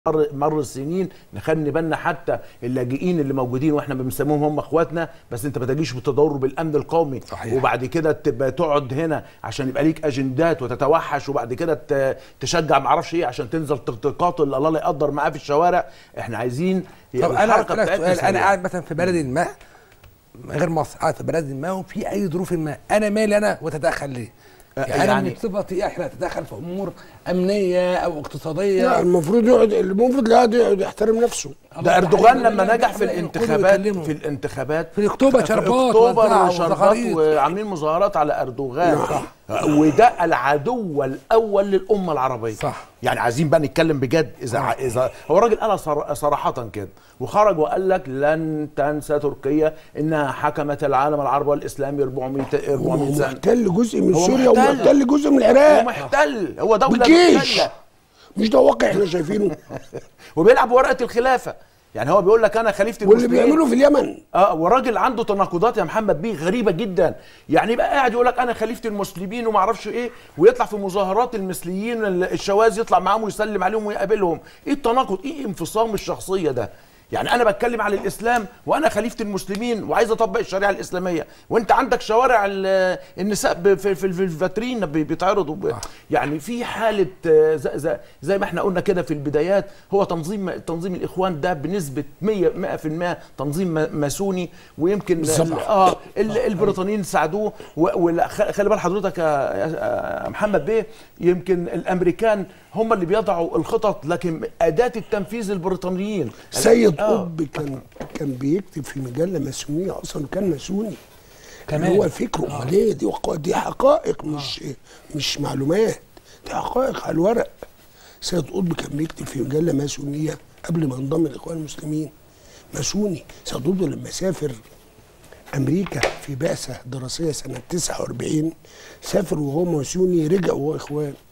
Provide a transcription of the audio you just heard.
مر مر السنين نخلي بالنا حتى اللاجئين اللي موجودين واحنا بنسميهم هم اخواتنا بس انت ما تجيش بالتضرر بالامن القومي صحيح. وبعد كده تبقى تقعد هنا عشان يبقى ليك اجندات وتتوحش وبعد كده ت- تشجع ما اعرفش ايه عشان تنزل تقاتل الله لا يقدر معاه في الشوارع احنا عايزين طب انا الحركة انا بتاعتنا سؤال انا سريعة. قاعد مثلا في بلد ما غير مصر قاعد في بلد ما وفي اي ظروف ما انا مالي انا وتدخل ليه؟ آه، يعني, انا يعني- من صفتي احنا اتدخل في امور امنيه او اقتصاديه لا المفروض يقعد المفروض القاعد يقعد يحترم نفسه ده اردوغان حقيقي. لما لا، نجح لا، في لا، الانتخابات كله يكلمه. في الانتخابات في أكتوبر في شربات اكتوبر وزعوا شربات وزغاريد. وعاملين مظاهرات على اردوغان وده العدو الاول للامه العربيه صح. يعني عايزين بقى نتكلم بجد اذا اذا هو الراجل قالها صر- صراحه كده وخرج وقال لك لن تنسى تركيا انها حكمت العالم العربي والاسلامي 400 هو 400 سنه محتل جزء من هو سوريا محتل. ومحتل جزء من هو العراق محتل هو دوله بالجيش محتله مش ده واقع احنا شايفينه وبيلعب ورقه الخلافه يعني هو بيقول لك انا خليفه واللي المسلمين بيعمله في اليمن اه وراجل عنده تناقضات يا محمد بيه غريبه جدا يعني يبقى قاعد يقول لك انا خليفه المسلمين وما اعرفش ايه ويطلع في مظاهرات المثليين ال- الشواذ يطلع معاهم ويسلم عليهم ويقابلهم ايه التناقض ايه انفصام الشخصيه ده يعني انا بتكلم على الاسلام وانا خليفه المسلمين وعايز اطبق الشريعه الاسلاميه وانت عندك شوارع ال- النساء ب- في في في الفاترين بي- بيتعرضوا ب- يعني في حاله آه، زي, زي, زي ما احنا قلنا كده في البدايات هو تنظيم تنظيم الاخوان ده بنسبه 100 100% تنظيم ما- ماسوني ويمكن بالظبط. اه ال- البريطانيين ساعدوه وخلي بال حضرتك يا يا محمد بيه يمكن الامريكان هم اللي بيضعوا الخطط لكن اداه التنفيذ البريطانيين سيد آه. قطب كان كان بيكتب في مجله ماسونيه اصلا كان ماسوني كمان. هو فكره امال ايه دي وق- دي حقائق مش مش معلومات دي حقائق على الورق سيد قطب كان بيكتب في مجله ماسونيه قبل ما انضم الاخوان المسلمين ماسوني سيد قطب لما سافر امريكا في بعثه دراسيه سنه 49 سافر وهو ماسوني رجع وهو اخوان